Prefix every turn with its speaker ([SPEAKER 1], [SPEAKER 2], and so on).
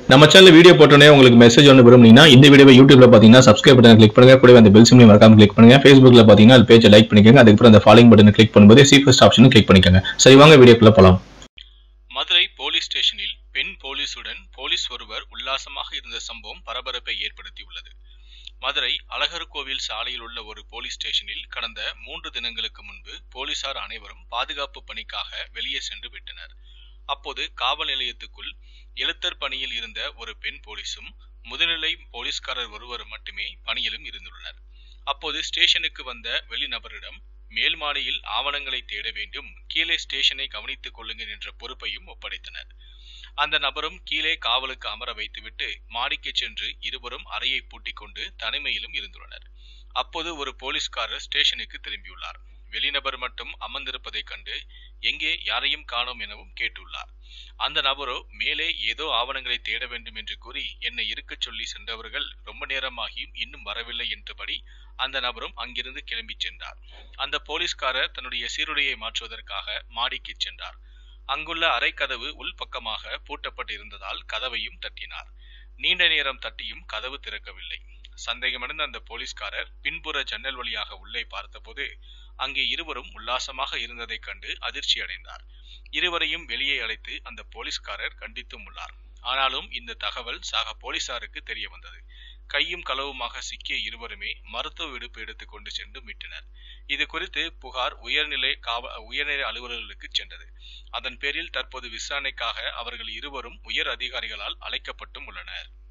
[SPEAKER 1] நம்ம channel video போட்டோன்னே உங்களுக்கு மெசேஜ் ஒன்று விரும்புனீங்கன்னா இந்த வீடியோவை யூடியூப்ல பார்த்தீங்கன்னா சப்ஸ்கிரைப் பட்டன் கிளிக் பண்ணுங்க கூடவே அந்த பெல் சிம்லையும் மறக்காம கிளிக் பண்ணுங்க ஃபேஸ்புக்ல பார்த்தீங்கன்னா அது பேஜை லைக் பண்ணிக்கோங்க அதுக்கப்புறம் அந்த ஃபாலோயிங் பட்டனை கிளிக் பண்ணும்போது சி ஃபர்ஸ்ட் ஆப்ஷனும் கிளிக் பண்ணிக்கோங்க சரி வாங்க வீடியோக்குள்ள போலாம்
[SPEAKER 2] மதுரை போலீஸ் ஸ்டேஷனில் பெண் போலீசுடன் போலீஸ் ஒருவர் உல்லாசமாக இருந்த சம்பவம் பரபரப்பை ஏற்படுத்தியுள்ளது மதுரை அழகர் கோவில் சாலையில் உள்ள ஒரு போலீஸ் ஸ்டேஷனில் கடந்த மூன்று தினங்களுக்கு முன்பு போலீசார் அனைவரும் பாதுகாப்பு பணிக்காக வெளியே சென்று விட்டனர் அப்போது காவல் நிலையத்துக்குள் எழுத்தர் பணியில் இருந்த ஒரு பெண் போலீஸும் முதுநிலை போலீஸ்காரர் ஒருவர் மட்டுமே பணியிலும் இருந்துள்ளனர் அப்போது ஸ்டேஷனுக்கு வந்த வெளிநபரிடம் மேல் மாடியில் ஆவணங்களை தேட வேண்டும் கீழே ஸ்டேஷனை கவனித்துக் கொள்ளுங்கள் என்ற பொறுப்பையும் ஒப்படைத்தனர் அந்த நபரும் கீழே காவலுக்கு அமர வைத்துவிட்டு மாடிக்கு சென்று இருவரும் அறையை பூட்டிக் கொண்டு தனிமையிலும் இருந்துள்ளனர் அப்போது ஒரு போலீஸ்காரர் ஸ்டேஷனுக்கு திரும்பியுள்ளார் வெளிநபர் மட்டும் அமர்ந்திருப்பதைக் கண்டு எங்கே யாரையும் காணோம் எனவும் கேட்டுள்ளார் அந்த நபரோ மேலே ஏதோ ஆவணங்களை தேட வேண்டும் என்று கூறி என்னை இருக்கச் சொல்லி சென்றவர்கள் ரொம்ப நேரமாகியும் இன்னும் வரவில்லை என்றபடி அந்த நபரும் அங்கிருந்து கிளம்பிச் சென்றார் அந்த போலீஸ்காரர் தன்னுடைய சீருடையை மாற்றுவதற்காக மாடிக்கு சென்றார் அங்குள்ள அறைக்கதவு உள்பக்கமாக பூட்டப்பட்டிருந்ததால் கதவையும் தட்டினார் நீண்ட நேரம் தட்டியும் கதவு திறக்கவில்லை சந்தேகமடைந்த அந்த போலீஸ்காரர் பின்புற ஜன்னல் வழியாக உள்ளே பார்த்தபோது அங்கே இருவரும் உல்லாசமாக இருந்ததைக் கண்டு அதிர்ச்சி அடைந்தார் இருவரையும் வெளியே அழைத்து அந்த போலீஸ்காரர் கண்டித்தும் உள்ளார் ஆனாலும் இந்த தகவல் சக போலீசாருக்கு தெரிய வந்தது கையும் களவுமாக சிக்கிய இருவருமே மருத்துவ விடுப்பு எடுத்துக் கொண்டு சென்று மீட்டனர் இது குறித்து புகார் உயர்நிலை காவ உயர்நிலை அலுவலர்களுக்கு சென்றது அதன் பேரில் தற்போது விசாரணைக்காக அவர்கள் இருவரும் உயர் அதிகாரிகளால் அழைக்கப்பட்டும் உள்ளனர்